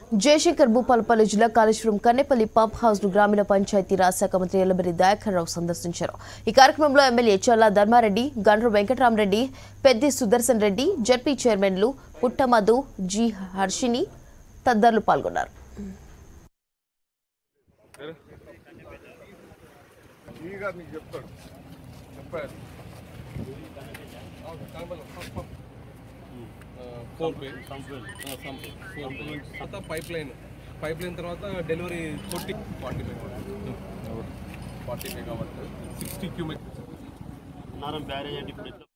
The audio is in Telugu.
జయశంకర్ భూపాలపల్లి జిల్లా కాళేశ్వరం కన్నెపల్లి పంప్ హౌస్ ను గ్రామీణ పంచాయతీ రాజ్ శాఖ మంత్రి ఎల్లబెల్లి దయాకర్ రావు సందర్శించారు ఈ కార్యక్రమంలో ఎమ్మెల్యే చల్లా ధర్మారెడ్డి గండ్రు వెంకటరామరెడ్డి పెద్ది సుదర్శన్ రెడ్డి జడ్పీ చైర్మన్లు పుట్టమధు జి హర్షిని తదితరులు పాల్గొన్నారు ఈగా మీకు చెప్తాడు చెప్పారు ఫోన్ పే ఫోన్ పే తర్వాత పైప్ లైన్ పైప్ లైన్ తర్వాత delivery forty forty megawatt forty megawatt sixty cumec నారం బ్యారేజ్ అంటే ఇప్పుడు ఎట్లా